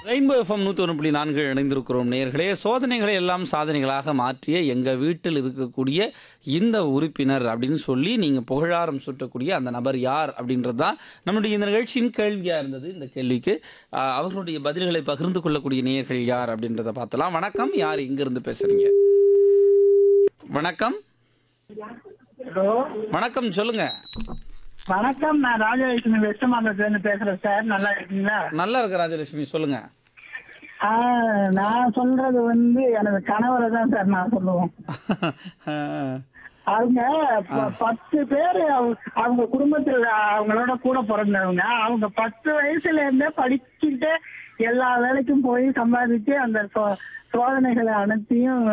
Rainbow FM நூற்றி ஒன்று புள்ளி நான்கு இணைந்திருக்கிறோம் நேர்களே சோதனைகளை எல்லாம் சாதனைகளாக மாற்றிய எங்கள் வீட்டில் இருக்கக்கூடிய இந்த உறுப்பினர் அப்படின்னு சொல்லி நீங்கள் புகழாரம் சுட்டக்கூடிய அந்த நபர் யார் அப்படின்றது தான் நம்முடைய இந்த நிகழ்ச்சியின் கேள்வியாக இருந்தது இந்த கேள்விக்கு ஆஹ், அவர்களுடைய பதில்களை பகிர்ந்து கொள்ளக்கூடிய நேயர்கள் யார் அப்படின்றத பார்த்தலாம் வணக்கம் யார் இங்கிருந்து பேசுறீங்க வணக்கம் ஹலோ வணக்கம் சொல்லுங்க வணக்கம் நான் ராஜலட்சுமி வெஸ்ட் மாம்பலத்துல பேசுறேன் சார் நல்லா இருக்கீங்களா நல்லா இருக்கு ராஜலட்சுமி சொல்லுங்க ஆ, நான் சொல்றது வந்து எனது கணவரை தான் சார் நான் சொல்லுவேன் ஆஹ், அவங்க ப- பத்து பேர் அவங்க குடும்பத்துல அவங்களோட கூட பிறந்தவங்க அவங்க பத்து வயசுல இருந்தே படிச்சுட்டு எல்லா வேலைக்கும் போய் சம்பாதிச்சு அந்த சோ- சோதனைகளை அனைத்தையும்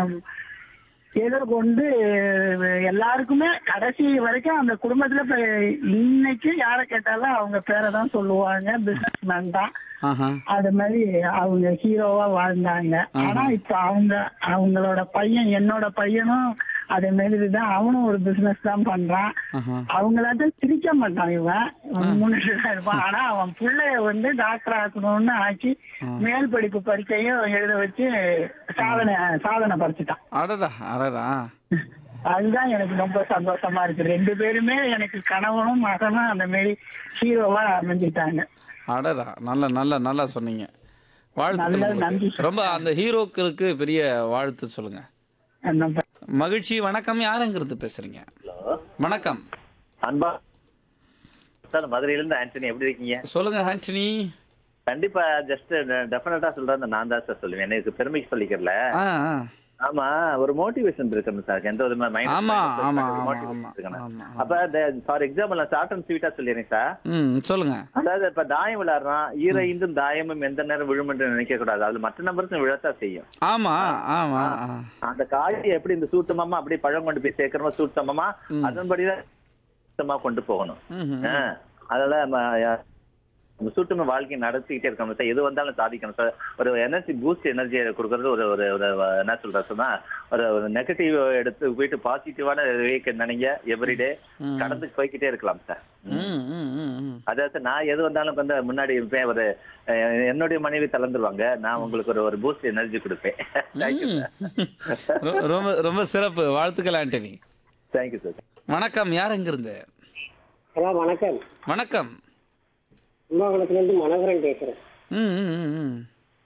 எதிர்கொண்டு எல்லாருக்குமே கடைசி வரைக்கும் அந்த குடும்பத்துல இப்ப இன்னைக்கு யாரை கேட்டாலும் அவங்க பேரை தான் சொல்லுவாங்க பிசினஸ் மேன் தான் ஆஹா அது மாதிரி அவங்க ஹீரோவா வாழ்ந்தாங்க ஆனா இப்ப அவங்க அவங்களோட பையன் என்னோட பையனும் அதே மாதிரி தான் அவனும் ஒரு பிசினஸ் தான் பண்றான் ஆஹா அவங்களாட்ட சிரிக்க மாட்டான் இவன் முன்னிட்டு தான் இருப்பான் ஆனா அவன் பிள்ளைய வந்து டாக்டர் ஆக்கணும்னு ஆக்கி மேல் படிப்பு பரீட்சையும் எழுத வச்சு சாதனை சாதனை படைச்சிட்டான் அடடா அடடா அதுதான் எனக்கு ரொம்ப சந்தோஷமா இருக்கு ரெண்டு பேருமே எனக்கு கணவனும் மகனும் அந்த மாதிரி ஹீரோவா அமைஞ்சிட்டாங்க அடடா நல்ல நல்ல நல்லா சொன்னீங்க வாழ்த்துக்கள் நல்ல நன்றி உங்களுக்கு. ரொம்ப அந்த ஹீரோக்களுக்கு பெரிய வாழ்த்து சொல்லுங்க அந்த மகிழ்ச்சி வணக்கம் யாருங்கிறது பேசுறீங்க வணக்கம் அன்பா சார் மதுரையிலேருந்து ஆண்டனி எப்படி இருக்கீங்க சொல்லுங்க ஆண்டனி கண்டிப்பா ஜஸ்ட் டெஃபினட்டா சொல்றேன் நான் தான் சார் சொல்லுவேன் எனக்கு பெருமைக்கு சொல்லிக்கிறல ஆ ஆ. ஆமா ஒரு மோட்டிவேஷன் இருக்கணும் சார் எந்த விதமான mind- ஆமா mind- ஆமா mind- ஆமா motivation ஆமா இருக்கணும். ஆமா அப்ப ஃபார் எக்ஸாம்பிள் நான் ஷார்ட் அண்ட் ஸ்வீட்டா சொல்லிடுறேன் சார் ம் சொல்லுங்க அதாவது இப்ப தாயம் விளையாடுறான் ஈரைந்தும் தாயமும் எந்த நேரம் விழும் என்று நினைக்க கூடாது அதுல மற்ற நம்பருக்கும் விழத்தான் செய்யும் ஆமா ஆமா ஆ. அந்த காயை எப்படி இந்த சூட்டமா அப்படியே பழம் கொண்டு போய் சேர்க்கிறோமோ சூட்டமா அதன்படிதான் சுத்தமா கொண்டு போகணும் ம்ஹும். ஆ, அதனால நம்ம, அஹ், நம்ம சூட்டுமை வாழ்க்கையை நடத்திக்கிட்டே இருக்கணும் சார் எது வந்தாலும் சாதிக்கணும் சார் ஒரு எனர்ஜி பூஸ்ட் எனர்ஜியை கொடுக்கறது ஒரு ஒரு ஒரு என்ன சொல்ற சொன்னா ஒரு ஒரு நெகட்டிவ் எடுத்து போயிட்டு பாசிட்டிவான நினைங்க எவ்ரிடே கடந்து போய்க்கிட்டே இருக்கலாம் சார் ம், ம், ம், ம். அதாவது நான் எது வந்தாலும் வந்து முன்னாடி இருப்பேன் ஒரு அஹ், என்னுடைய மனைவி தளர்ந்துருவாங்க நான் உங்களுக்கு ஒரு ஒரு பூஸ்ட் எனர்ஜி கொடுப்பேன் தேங்க்யூ சார் ரொ- ரொம்ப ரொம்ப சிறப்பு வாழ்த்துக்கள் ஆண்டனி தேங்க்யூ சார் வணக்கம் யார் எங்கிருந்து ஹலோ வணக்கம் வணக்கம் கும்பகோணத்துலேருந்து மனோகரன் பேசுகிறேன் ம் ம், ம், ம்.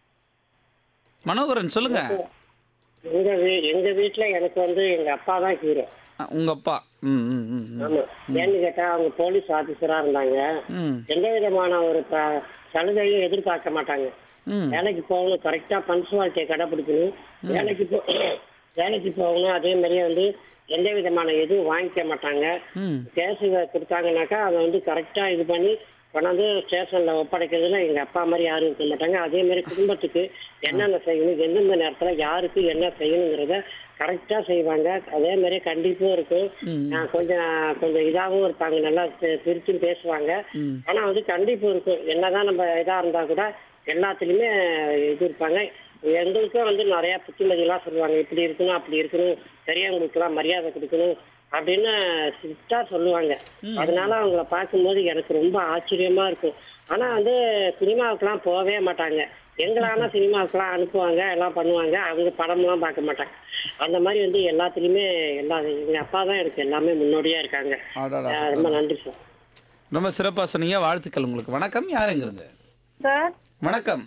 மனோகரன் சொல்லுங்க எங்க வீ எங்க வீட்டில் எனக்கு வந்து எங்க அப்பா தான் ஹீரோ அ, உங்க அப்பா ம் ம் ம் ம். ஆமா ஏன்னு கேட்டா அவங்க போலீஸ் ஆபீசரா இருந்தாங்க ம் எந்த விதமான ஒரு ப- சலுகையும் எதிர்பார்க்க மாட்டாங்க ம் வேலைக்கு போகணும் கரெக்டா பன்சுவாலிட்டியை கடைபிடிக்கணும் வேலைக்கு போ வேலைக்கு போகணும் அதே மாதிரியே வந்து எந்த விதமான எதுவும் வாங்கிக்க மாட்டாங்க ம் கேஸ் கொடுத்தாங்கனாக்கா அதை வந்து கரெக்டா இது பண்ணி கொண்டாந்து ஸ்டேஷன்ல ஒப்படைக்கிறதுல எங்க அப்பா மாதிரி யாரும் இருக்க மாட்டாங்க அதே மாதிரி குடும்பத்துக்கு என்னென்ன செய்யணும் எந்தெந்த நேரத்துல யாருக்கு என்ன செய்யணுங்கிறத கரெக்டா செய்வாங்க அதே மாதிரி கண்டிப்பும் இருக்கும் ஆஹ் கொஞ்சம் கொஞ்சம் இதாகவும் இருப்பாங்க நல்லா பி- பிரிச்சும் பேசுவாங்க ஆனா வந்து கண்டிப்பு இருக்கும் என்னதான் நம்ம இதா இருந்தா கூட எல்லாத்துலயுமே இது இருப்பாங்க எங்களுக்கும் வந்து நிறைய புத்திமதியெல்லாம் சொல்லுவாங்க இப்படி இருக்கணும் அப்படி இருக்கணும் பெரியவங்களுக்குலாம் மரியாதை கொடுக்கணும் அப்படின்னு ஸ்ட்ரிக்டா சொல்லுவாங்க அதனால அவங்கள பார்க்கும்போது எனக்கு ரொம்ப ஆச்சரியமா இருக்கும் ஆனா வந்து சினிமாவுக்குலாம் போகவே மாட்டாங்க எங்களான சினிமாவுக்குலாம் அனுப்புவாங்க எல்லாம் பண்ணுவாங்க அவங்க படம்லாம் பார்க்க மாட்டாங்க அந்த மாதிரி வந்து எல்லாத்துலயுமே எல்லா எங்க அப்பா தான் எனக்கு எல்லாமே முன்னோடியா இருக்காங்க அடடா ஆஹ் ரொம்ப நன்றி சார் ரொம்ப சிறப்பா சொன்னீங்க வாழ்த்துக்கள் உங்களுக்கு வணக்கம் யாருங்கிறது சார் வணக்கம்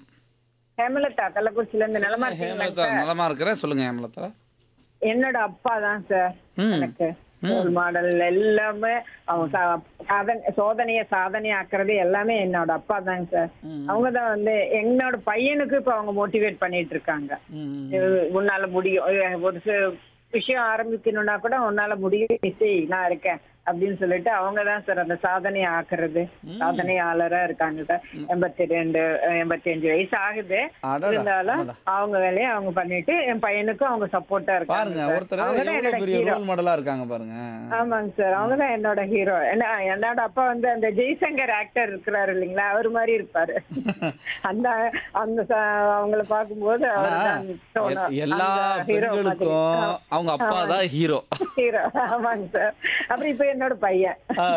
ஹேமலதா கள்ளக்குறிச்சில இருந்து நலமா ஹேமலதா இருக்கீங்களா நலமா இருக்கிறேன் சொல்லுங்க ஹேமலதா என்னோட அப்பா தான் சார் ம். எனக்கு ரோல் மாடல் எல்லாமே அவங்க சா- சாதனை சோதனைய சாதனை ஆக்குறது எல்லாமே என்னோட அப்பா தாங்க சார் அவங்க தான் வந்து என்னோட பையனுக்கு இப்ப அவங்க மோட்டிவேட் பண்ணிட்டு இருக்காங்க ம் இது உன்னால முடியும் அஹ் ஒரு சி- விஷயம் ஆரம்பிக்கணும்னா கூட உன்னால முடியும் நீ செய் நான் இருக்கேன் அப்படின்னு சொல்லிட்டு அவங்க தான் சார் அந்த சாதனை ஆக்குறது சாதனையாளரா இருக்காங்க சார் எண்பத்தி ரெண்டு அஹ் எண்பத்தி அஞ்சு வயசு ஆகுது அடடா, இருந்தாலும் அடடா. அவங்க வேலையை அவங்க பண்ணிட்டு என் பையனுக்கும் அவங்க சப்போர்ட்டா இருக்காங்க பாருங்க சார். ஒருத்தர் அவங்க தான் எவ்வளவு என்னோட பெரிய ஹீரோ ரோல் மாடலா இருக்காங்க பாருங்க ஆமாங்க சார் அவங்க தான் என்னோட ஹீரோ என்ன என்னோட அப்பா வந்து அந்த ஜெய்சங்கர் ஆக்டர் இருக்கிறாரு இல்லைங்களா அவர் மாதிரி இருப்பாரு அந்த அந்த ச- அவங்கள பார்க்கும்போது அவர் ஆனா, தான் தோணும். எ- எல்லா அந்த hero மாதிரி. பெண்களுக்கும் அவங்க அப்பா தான் ஹீரோ ஹீரோ ஆமாங்க சார் அப்புறம் இப்ப என்னோட பையன்